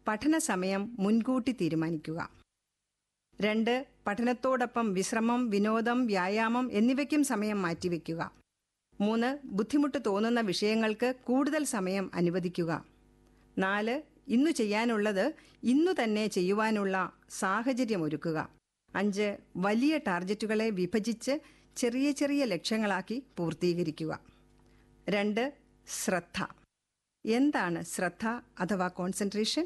പഠന സമയം മുൻകൂട്ടി തീരുമാനിക്കുക രണ്ട് പഠനത്തോടൊപ്പം വിശ്രമം വിനോദം വ്യായാമം എന്നിവയ്ക്കും സമയം മാറ്റിവെക്കുക മൂന്ന് ബുദ്ധിമുട്ട് തോന്നുന്ന വിഷയങ്ങൾക്ക് കൂടുതൽ സമയം അനുവദിക്കുക നാല് ഇന്നു ചെയ്യാനുള്ളത് ഇന്നു തന്നെ ചെയ്യുവാനുള്ള സാഹചര്യം ഒരുക്കുക അഞ്ച് വലിയ ടാർഗറ്റുകളെ വിഭജിച്ച് ചെറിയ ചെറിയ ലക്ഷ്യങ്ങളാക്കി പൂർത്തീകരിക്കുക രണ്ട് ശ്രദ്ധ എന്താണ് ശ്രദ്ധ അഥവാ കോൺസെൻട്രേഷൻ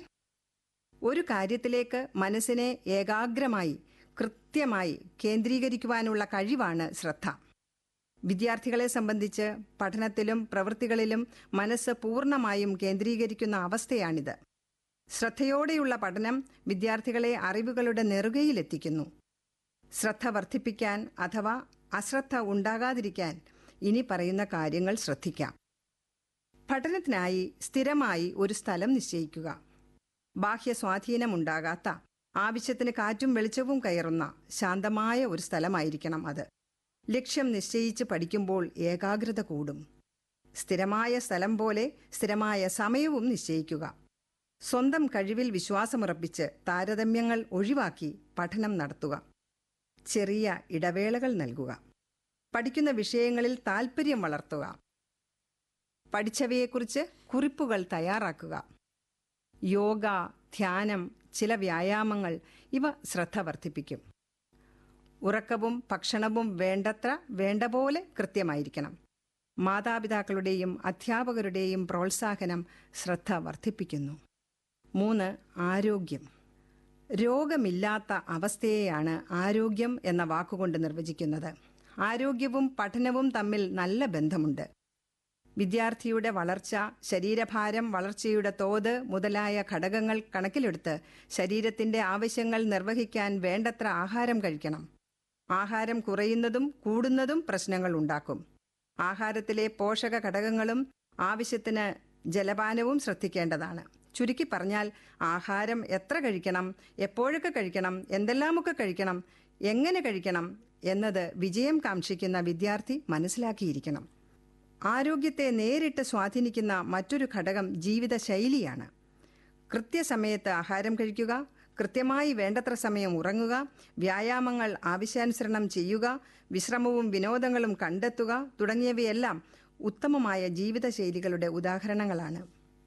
ഒരു കാര്യത്തിലേക്ക് മനസ്സിനെ ഏകാഗ്രമായി കൃത്യമായി കേന്ദ്രീകരിക്കുവാനുള്ള കഴിവാണ് ശ്രദ്ധ വിദ്യാർത്ഥികളെ സംബന്ധിച്ച് പഠനത്തിലും പ്രവൃത്തികളിലും മനസ്സ് പൂർണ്ണമായും കേന്ദ്രീകരിക്കുന്ന അവസ്ഥയാണിത് ശ്രദ്ധയോടെയുള്ള പഠനം വിദ്യാർത്ഥികളെ അറിവുകളുടെ നെറുകയിലെത്തിക്കുന്നു ശ്രദ്ധ വർദ്ധിപ്പിക്കാൻ അഥവാ അശ്രദ്ധ ഉണ്ടാകാതിരിക്കാൻ ഇനി പറയുന്ന കാര്യങ്ങൾ ശ്രദ്ധിക്കാം പഠനത്തിനായി സ്ഥിരമായി ഒരു സ്ഥലം നിശ്ചയിക്കുക ബാഹ്യ സ്വാധീനമുണ്ടാകാത്ത ആവശ്യത്തിന് കാറ്റും വെളിച്ചവും കയറുന്ന ശാന്തമായ ഒരു സ്ഥലമായിരിക്കണം അത് ലക്ഷ്യം നിശ്ചയിച്ച് പഠിക്കുമ്പോൾ ഏകാഗ്രത കൂടും സ്ഥിരമായ സ്ഥലം പോലെ സ്ഥിരമായ സമയവും നിശ്ചയിക്കുക സ്വന്തം കഴിവിൽ വിശ്വാസമുറപ്പിച്ച് താരതമ്യങ്ങൾ ഒഴിവാക്കി പഠനം നടത്തുക ചെറിയ ഇടവേളകൾ നൽകുക പഠിക്കുന്ന വിഷയങ്ങളിൽ താൽപ്പര്യം വളർത്തുക പഠിച്ചവയെക്കുറിച്ച് കുറിപ്പുകൾ തയ്യാറാക്കുക യോഗ ധ്യാനം ചില വ്യായാമങ്ങൾ ഇവ ശ്രദ്ധ വർദ്ധിപ്പിക്കും ഉറക്കവും ഭക്ഷണവും വേണ്ടത്ര വേണ്ട പോലെ കൃത്യമായിരിക്കണം മാതാപിതാക്കളുടെയും അധ്യാപകരുടെയും പ്രോത്സാഹനം ശ്രദ്ധ വർദ്ധിപ്പിക്കുന്നു മൂന്ന് ആരോഗ്യം രോഗമില്ലാത്ത അവസ്ഥയെയാണ് ആരോഗ്യം എന്ന വാക്കുകൊണ്ട് നിർവചിക്കുന്നത് ആരോഗ്യവും പഠനവും തമ്മിൽ നല്ല ബന്ധമുണ്ട് വിദ്യാർത്ഥിയുടെ വളർച്ച ശരീരഭാരം വളർച്ചയുടെ തോത് മുതലായ ഘടകങ്ങൾ കണക്കിലെടുത്ത് ശരീരത്തിന്റെ ആവശ്യങ്ങൾ നിർവഹിക്കാൻ വേണ്ടത്ര ആഹാരം കഴിക്കണം ആഹാരം കുറയുന്നതും കൂടുന്നതും പ്രശ്നങ്ങൾ ഉണ്ടാക്കും ആഹാരത്തിലെ പോഷക ഘടകങ്ങളും ആവശ്യത്തിന് ജലപാനവും ശ്രദ്ധിക്കേണ്ടതാണ് ചുരുക്കി പറഞ്ഞാൽ ആഹാരം എത്ര കഴിക്കണം എപ്പോഴൊക്കെ കഴിക്കണം എന്തെല്ലാമൊക്കെ കഴിക്കണം എങ്ങനെ കഴിക്കണം എന്നത് വിജയം കാക്ഷിക്കുന്ന വിദ്യാർത്ഥി മനസ്സിലാക്കിയിരിക്കണം ആരോഗ്യത്തെ നേരിട്ട് സ്വാധീനിക്കുന്ന മറ്റൊരു ഘടകം ജീവിതശൈലിയാണ് കൃത്യസമയത്ത് ആഹാരം കഴിക്കുക കൃത്യമായി വേണ്ടത്ര സമയം ഉറങ്ങുക വ്യായാമങ്ങൾ ആവശ്യാനുസരണം ചെയ്യുക വിശ്രമവും വിനോദങ്ങളും കണ്ടെത്തുക തുടങ്ങിയവയെല്ലാം ഉത്തമമായ ജീവിതശൈലികളുടെ ഉദാഹരണങ്ങളാണ്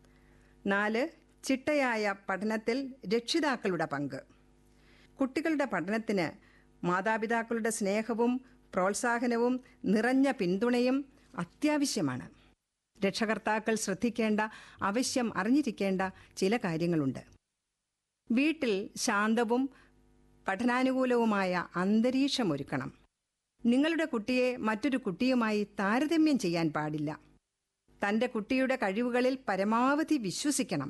നാല് ചിട്ടയായ പഠനത്തിൽ രക്ഷിതാക്കളുടെ പങ്ക് കുട്ടികളുടെ പഠനത്തിന് മാതാപിതാക്കളുടെ സ്നേഹവും പ്രോത്സാഹനവും നിറഞ്ഞ പിന്തുണയും അത്യാവശ്യമാണ് രക്ഷകർത്താക്കൾ ശ്രദ്ധിക്കേണ്ട ആവശ്യം അറിഞ്ഞിരിക്കേണ്ട ചില കാര്യങ്ങളുണ്ട് വീട്ടിൽ ശാന്തവും പഠനാനുകൂലവുമായ അന്തരീക്ഷമൊരുക്കണം നിങ്ങളുടെ കുട്ടിയെ മറ്റൊരു കുട്ടിയുമായി താരതമ്യം ചെയ്യാൻ പാടില്ല തൻ്റെ കുട്ടിയുടെ കഴിവുകളിൽ പരമാവധി വിശ്വസിക്കണം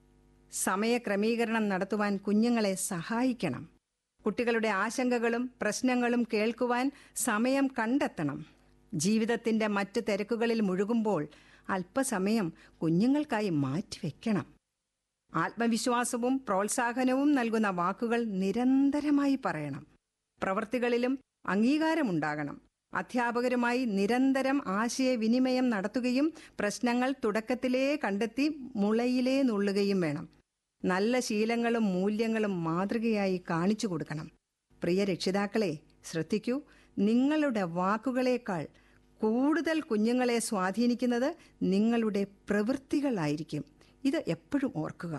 സമയക്രമീകരണം നടത്തുവാൻ കുഞ്ഞുങ്ങളെ സഹായിക്കണം കുട്ടികളുടെ ആശങ്കകളും പ്രശ്നങ്ങളും കേൾക്കുവാൻ സമയം കണ്ടെത്തണം ജീവിതത്തിന്റെ മറ്റ് തിരക്കുകളിൽ മുഴുകുമ്പോൾ അല്പസമയം കുഞ്ഞുങ്ങൾക്കായി മാറ്റിവെക്കണം ആത്മവിശ്വാസവും പ്രോത്സാഹനവും നൽകുന്ന വാക്കുകൾ നിരന്തരമായി പറയണം പ്രവൃത്തികളിലും അംഗീകാരമുണ്ടാകണം അധ്യാപകരുമായി നിരന്തരം ആശയവിനിമയം നടത്തുകയും പ്രശ്നങ്ങൾ തുടക്കത്തിലേ കണ്ടെത്തി മുളയിലേ നുള്ളുകയും വേണം നല്ല ശീലങ്ങളും മൂല്യങ്ങളും മാതൃകയായി കാണിച്ചു കൊടുക്കണം പ്രിയ രക്ഷിതാക്കളെ ശ്രദ്ധിക്കൂ നിങ്ങളുടെ വാക്കുകളേക്കാൾ കൂടുതൽ കുഞ്ഞുങ്ങളെ സ്വാധീനിക്കുന്നത് നിങ്ങളുടെ പ്രവൃത്തികളായിരിക്കും ഇത് എപ്പോഴും ഓർക്കുക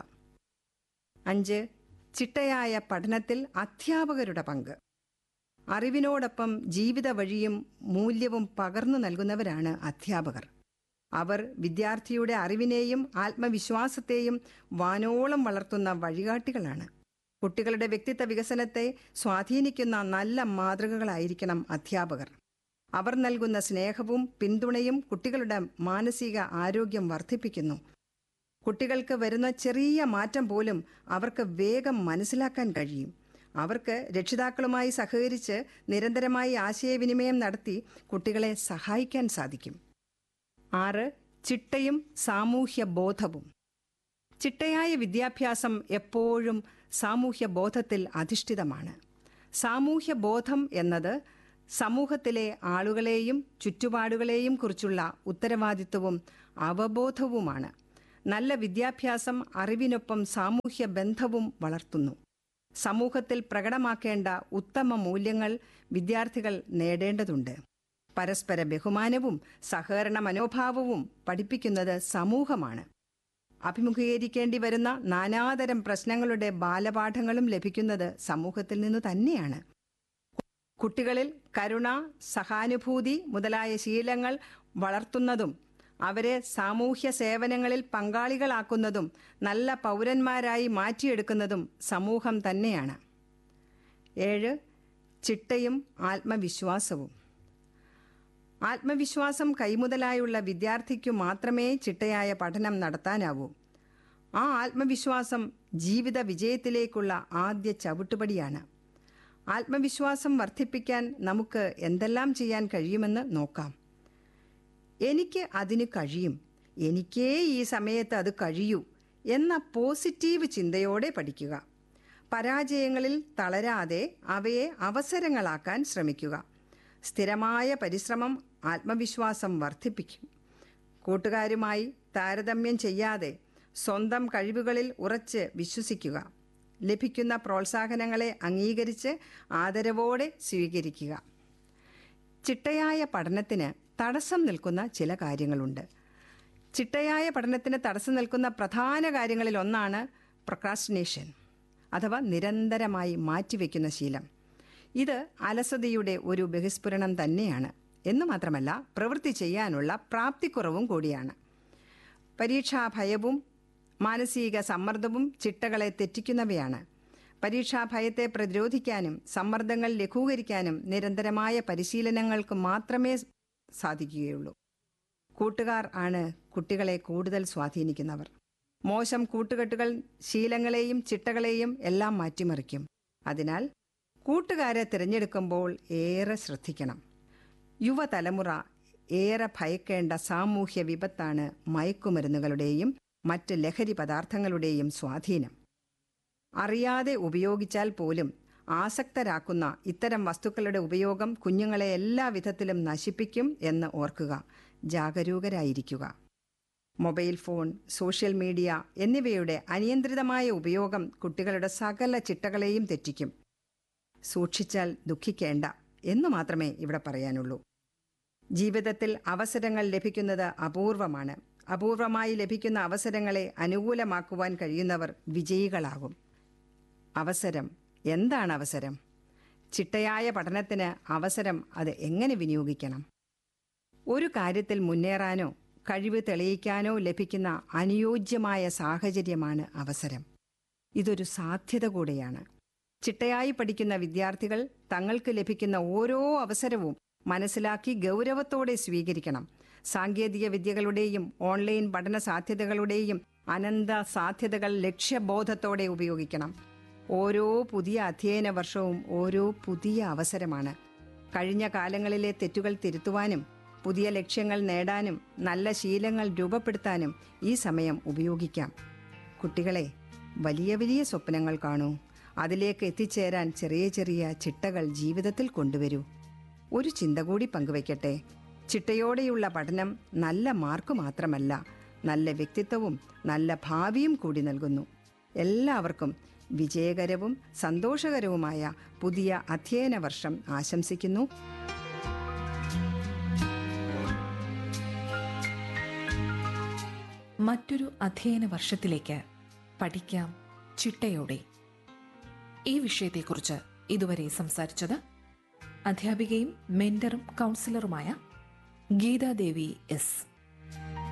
അഞ്ച് ചിട്ടയായ പഠനത്തിൽ അധ്യാപകരുടെ പങ്ക് അറിവിനോടൊപ്പം ജീവിത വഴിയും മൂല്യവും പകർന്നു നൽകുന്നവരാണ് അധ്യാപകർ അവർ വിദ്യാർത്ഥിയുടെ അറിവിനെയും ആത്മവിശ്വാസത്തെയും വാനോളം വളർത്തുന്ന വഴികാട്ടികളാണ് കുട്ടികളുടെ വ്യക്തിത്വ വികസനത്തെ സ്വാധീനിക്കുന്ന നല്ല മാതൃകകളായിരിക്കണം അധ്യാപകർ അവർ നൽകുന്ന സ്നേഹവും പിന്തുണയും കുട്ടികളുടെ മാനസിക ആരോഗ്യം വർദ്ധിപ്പിക്കുന്നു കുട്ടികൾക്ക് വരുന്ന ചെറിയ മാറ്റം പോലും അവർക്ക് വേഗം മനസ്സിലാക്കാൻ കഴിയും അവർക്ക് രക്ഷിതാക്കളുമായി സഹകരിച്ച് നിരന്തരമായി ആശയവിനിമയം നടത്തി കുട്ടികളെ സഹായിക്കാൻ സാധിക്കും ആറ് ചിട്ടയും സാമൂഹ്യ ബോധവും ചിട്ടയായ വിദ്യാഭ്യാസം എപ്പോഴും സാമൂഹ്യ ബോധത്തിൽ അധിഷ്ഠിതമാണ് സാമൂഹ്യ ബോധം എന്നത് സമൂഹത്തിലെ ആളുകളെയും ചുറ്റുപാടുകളെയും കുറിച്ചുള്ള ഉത്തരവാദിത്വവും അവബോധവുമാണ് നല്ല വിദ്യാഭ്യാസം അറിവിനൊപ്പം സാമൂഹ്യ ബന്ധവും വളർത്തുന്നു സമൂഹത്തിൽ പ്രകടമാക്കേണ്ട ഉത്തമ മൂല്യങ്ങൾ വിദ്യാർത്ഥികൾ നേടേണ്ടതുണ്ട് പരസ്പര ബഹുമാനവും സഹകരണ മനോഭാവവും പഠിപ്പിക്കുന്നത് സമൂഹമാണ് അഭിമുഖീകരിക്കേണ്ടി വരുന്ന നാനാതരം പ്രശ്നങ്ങളുടെ ബാലപാഠങ്ങളും ലഭിക്കുന്നത് സമൂഹത്തിൽ നിന്ന് തന്നെയാണ് കുട്ടികളിൽ കരുണ സഹാനുഭൂതി മുതലായ ശീലങ്ങൾ വളർത്തുന്നതും അവരെ സാമൂഹ്യ സേവനങ്ങളിൽ പങ്കാളികളാക്കുന്നതും നല്ല പൗരന്മാരായി മാറ്റിയെടുക്കുന്നതും സമൂഹം തന്നെയാണ് ഏഴ് ചിട്ടയും ആത്മവിശ്വാസവും ആത്മവിശ്വാസം കൈമുതലായുള്ള വിദ്യാർത്ഥിക്കു മാത്രമേ ചിട്ടയായ പഠനം നടത്താനാവൂ ആ ആത്മവിശ്വാസം ജീവിത വിജയത്തിലേക്കുള്ള ആദ്യ ചവിട്ടുപടിയാണ് ആത്മവിശ്വാസം വർദ്ധിപ്പിക്കാൻ നമുക്ക് എന്തെല്ലാം ചെയ്യാൻ കഴിയുമെന്ന് നോക്കാം എനിക്ക് അതിന് കഴിയും എനിക്കേ ഈ സമയത്ത് അത് കഴിയൂ എന്ന പോസിറ്റീവ് ചിന്തയോടെ പഠിക്കുക പരാജയങ്ങളിൽ തളരാതെ അവയെ അവസരങ്ങളാക്കാൻ ശ്രമിക്കുക സ്ഥിരമായ പരിശ്രമം ആത്മവിശ്വാസം വർദ്ധിപ്പിക്കും കൂട്ടുകാരുമായി താരതമ്യം ചെയ്യാതെ സ്വന്തം കഴിവുകളിൽ ഉറച്ച് വിശ്വസിക്കുക ലഭിക്കുന്ന പ്രോത്സാഹനങ്ങളെ അംഗീകരിച്ച് ആദരവോടെ സ്വീകരിക്കുക ചിട്ടയായ പഠനത്തിന് തടസ്സം നിൽക്കുന്ന ചില കാര്യങ്ങളുണ്ട് ചിട്ടയായ പഠനത്തിന് തടസ്സം നിൽക്കുന്ന പ്രധാന കാര്യങ്ങളിൽ ഒന്നാണ് പ്രൊക്രാസ്റ്റിനേഷൻ അഥവാ നിരന്തരമായി മാറ്റിവെക്കുന്ന ശീലം ഇത് അലസതയുടെ ഒരു ബഹിസ്ഫുരണം തന്നെയാണ് എന്നു മാത്രമല്ല പ്രവൃത്തി ചെയ്യാനുള്ള പ്രാപ്തിക്കുറവും കൂടിയാണ് പരീക്ഷാ ഭയവും മാനസിക സമ്മർദ്ദവും ചിട്ടകളെ തെറ്റിക്കുന്നവയാണ് പരീക്ഷാ ഭയത്തെ പ്രതിരോധിക്കാനും സമ്മർദ്ദങ്ങൾ ലഘൂകരിക്കാനും നിരന്തരമായ പരിശീലനങ്ങൾക്ക് മാത്രമേ സാധിക്കുകയുള്ളൂ കൂട്ടുകാർ ആണ് കുട്ടികളെ കൂടുതൽ സ്വാധീനിക്കുന്നവർ മോശം കൂട്ടുകെട്ടുകൾ ശീലങ്ങളെയും ചിട്ടകളെയും എല്ലാം മാറ്റിമറിക്കും അതിനാൽ കൂട്ടുകാരെ തിരഞ്ഞെടുക്കുമ്പോൾ ഏറെ ശ്രദ്ധിക്കണം യുവതലമുറ ഏറെ ഭയക്കേണ്ട സാമൂഹ്യ വിപത്താണ് മയക്കുമരുന്നുകളുടെയും മറ്റ് ലഹരി പദാർത്ഥങ്ങളുടെയും സ്വാധീനം അറിയാതെ ഉപയോഗിച്ചാൽ പോലും ആസക്തരാക്കുന്ന ഇത്തരം വസ്തുക്കളുടെ ഉപയോഗം കുഞ്ഞുങ്ങളെ എല്ലാ വിധത്തിലും നശിപ്പിക്കും എന്ന് ഓർക്കുക ജാഗരൂകരായിരിക്കുക മൊബൈൽ ഫോൺ സോഷ്യൽ മീഡിയ എന്നിവയുടെ അനിയന്ത്രിതമായ ഉപയോഗം കുട്ടികളുടെ സകല ചിട്ടകളെയും തെറ്റിക്കും സൂക്ഷിച്ചാൽ ദുഃഖിക്കേണ്ട എന്നു മാത്രമേ ഇവിടെ പറയാനുള്ളൂ ജീവിതത്തിൽ അവസരങ്ങൾ ലഭിക്കുന്നത് അപൂർവമാണ് അപൂർവമായി ലഭിക്കുന്ന അവസരങ്ങളെ അനുകൂലമാക്കുവാൻ കഴിയുന്നവർ വിജയികളാകും അവസരം എന്താണ് അവസരം ചിട്ടയായ പഠനത്തിന് അവസരം അത് എങ്ങനെ വിനിയോഗിക്കണം ഒരു കാര്യത്തിൽ മുന്നേറാനോ കഴിവ് തെളിയിക്കാനോ ലഭിക്കുന്ന അനുയോജ്യമായ സാഹചര്യമാണ് അവസരം ഇതൊരു സാധ്യത കൂടെയാണ് ചിട്ടയായി പഠിക്കുന്ന വിദ്യാർത്ഥികൾ തങ്ങൾക്ക് ലഭിക്കുന്ന ഓരോ അവസരവും മനസ്സിലാക്കി ഗൗരവത്തോടെ സ്വീകരിക്കണം സാങ്കേതിക വിദ്യകളുടെയും ഓൺലൈൻ പഠന സാധ്യതകളുടെയും അനന്ത സാധ്യതകൾ ലക്ഷ്യബോധത്തോടെ ഉപയോഗിക്കണം ഓരോ പുതിയ അധ്യയന വർഷവും ഓരോ പുതിയ അവസരമാണ് കഴിഞ്ഞ കാലങ്ങളിലെ തെറ്റുകൾ തിരുത്തുവാനും പുതിയ ലക്ഷ്യങ്ങൾ നേടാനും നല്ല ശീലങ്ങൾ രൂപപ്പെടുത്താനും ഈ സമയം ഉപയോഗിക്കാം കുട്ടികളെ വലിയ വലിയ സ്വപ്നങ്ങൾ കാണൂ അതിലേക്ക് എത്തിച്ചേരാൻ ചെറിയ ചെറിയ ചിട്ടകൾ ജീവിതത്തിൽ കൊണ്ടുവരൂ ഒരു ചിന്ത കൂടി പങ്കുവയ്ക്കട്ടെ ചിട്ടയോടെയുള്ള പഠനം നല്ല മാർക്ക് മാത്രമല്ല നല്ല വ്യക്തിത്വവും നല്ല ഭാവിയും കൂടി നൽകുന്നു എല്ലാവർക്കും വിജയകരവും സന്തോഷകരവുമായ പുതിയ അധ്യയന വർഷം ആശംസിക്കുന്നു മറ്റൊരു അധ്യയന വർഷത്തിലേക്ക് പഠിക്കാം ചിട്ടയോടെ ഈ വിഷയത്തെക്കുറിച്ച് ഇതുവരെ സംസാരിച്ചത് അധ്യാപികയും മെന്ററും കൗൺസിലറുമായ ഗീതാദേവി എസ്